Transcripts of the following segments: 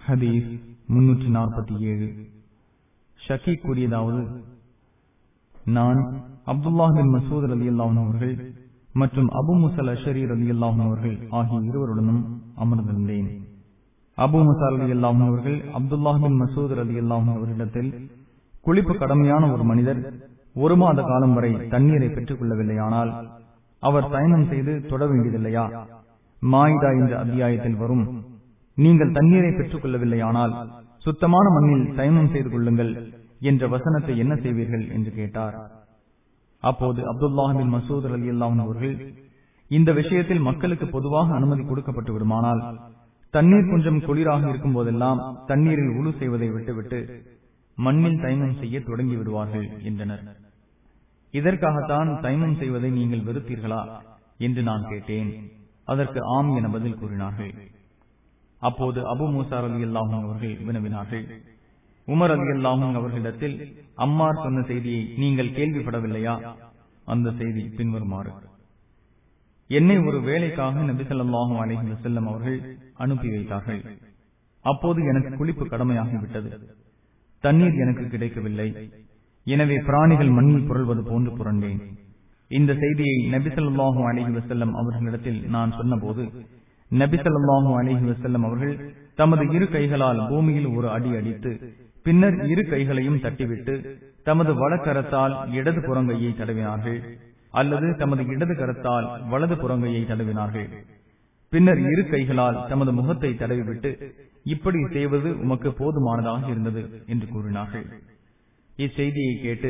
ஹதீஸ் முன்னூற்றி நாற்பத்தி ஏழு ஷக்கி கூறியதாவது நான் அப்துல்லாஹ் பின் மசூத் அலி அல்லாஹன் அவர்கள் மற்றும் அபு முசல் அஷரி அலி அல்லாஹன் அவர்கள் ஆகிய இருவருடனும் அமர்ந்திருந்தேன் அபு முசால் அலி அல்லாஹன் அவர்கள் அப்துல்லாஹ் பின் மசூத் அலி அல்லாஹன் அவர்களிடத்தில் குளிப்பு கடமையான ஒரு மனிதர் ஒரு மாத காலம் வரை தண்ணீரை பெற்றுக் கொள்ளவில்லையானால் அவர் பயணம் செய்து தொட வேண்டியதில்லையா மாயிதா என்ற அத்தியாயத்தில் வரும் நீங்கள் தண்ணீரை பெற்றுக் கொள்ளவில்லையானால் சுத்தமான மண்ணில் சயனம் செய்து கொள்ளுங்கள் என்ற வசனத்தை என்ன செய்வீர்கள் என்று கேட்டார் அப்போது அப்துல்லாஹின் மசூத் அலி அல்லாஹன் அவர்கள் இந்த விஷயத்தில் மக்களுக்கு பொதுவாக அனுமதி கொடுக்கப்பட்டு விடுமானால் தண்ணீர் கொஞ்சம் குளிராக இருக்கும் போதெல்லாம் தண்ணீரில் உழு செய்வதை விட்டுவிட்டு மண்ணில் தைமம் செய்ய தொடங்கி விடுவார்கள் என்றனர் இதற்காகத்தான் தைமம் செய்வதை நீங்கள் வெறுத்தீர்களா என்று நான் கேட்டேன் அதற்கு ஆம் என பதில் கூறினார்கள் அப்போது அபு மூசார் அலி அல்லாஹும் அவர்கள் வினவினார்கள் உமர் அலி அல்லாஹும் அவர்களிடத்தில் அம்மார் சொன்ன செய்தியை நீங்கள் கேள்விப்படவில்லையா அந்த செய்தி பின்வருமாறு என்னை ஒரு வேலைக்காக நபிசல்லாஹும் அலஹி வசல்லம் அவர்கள் அனுப்பி வைத்தார்கள் அப்போது எனக்கு குளிப்பு கடமையாகிவிட்டது தண்ணீர் எனக்கு கிடைக்கவில்லை எனவே பிராணிகள் மண்ணில் புரள்வது போன்று புரண்டேன் இந்த செய்தியை நபிசல்லாஹு அலஹி வசல்லம் அவர்களிடத்தில் நான் சொன்னபோது நபிசல்லாஹு அலஹி வசல்லம் அவர்கள் தமது இரு கைகளால் பூமியில் ஒரு அடி அடித்து பின்னர் இரு கைகளையும் தட்டிவிட்டு தமது வடக்கரத்தால் இடது புறங்கையை தடவினார்கள் அல்லது தமது இடது கரத்தால் வலது புறங்கையை தடவினார்கள் பின்னர் இரு கைகளால் தமது முகத்தை தடவிவிட்டு இப்படி செய்வது உமக்கு போதுமானதாக இருந்தது என்று கூறினார்கள் இச்செய்தியை கேட்டு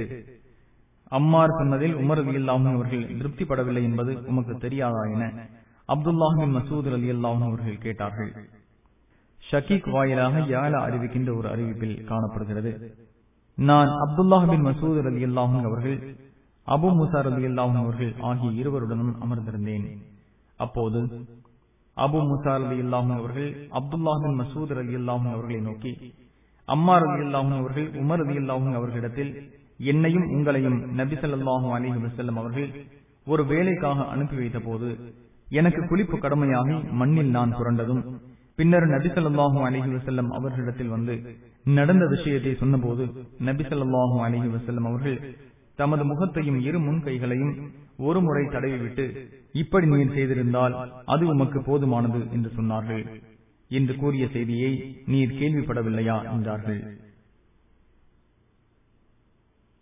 அம்மார் சொன்னதில் உமரது இல்லாமல் அவர்கள் திருப்திப்படவில்லை என்பது உமக்கு தெரியாதா என அப்துல்லாஹின் மசூத் அலி அல்லாஹும் அவர்கள் கேட்டார்கள் ஷக்கீக் வாயிலாக யாழ அறிவிக்கின்ற ஒரு அறிவிப்பில் காணப்படுகிறது நான் அப்துல்லாஹின் மசூத் அலி அல்லாஹும் அவர்கள் அபு முசார் அலி அல்லாஹும் அவர்கள் ஆகிய இருவருடனும் அமர்ந்திருந்தேன் அப்போது அபு முசார் அலி அல்லாஹும் அவர்கள் அப்துல்லாஹின் மசூத் அலி அல்லாஹும் அவர்களை நோக்கி அம்மார் அலி அல்லாஹும் அவர்கள் உமர் அலி அல்லாஹும் அவர்களிடத்தில் என்னையும் உங்களையும் நபி சொல்லாஹும் அலிஹி வசல்லம் அவர்கள் ஒரு வேலைக்காக அனுப்பி வைத்த போது எனக்கு குளிப்பு கடமையாகி மண்ணில் நான் புரண்டதும் பின்னர் நபி சொல்லாஹு அலிஹி வசல்லம் அவர்களிடத்தில் வந்து நடந்த விஷயத்தை சொன்னபோது நபி சொல்லாஹு அலிஹி வசல்லம் அவர்கள் தமது முகத்தையும் இரு முன் கைகளையும் ஒரு முறை தடவிவிட்டு இப்படி நீர் செய்திருந்தால் அது உமக்கு போதுமானது என்று சொன்னார்கள் என்று கூறிய செய்தியை நீர் கேள்விப்படவில்லையா என்றார்கள்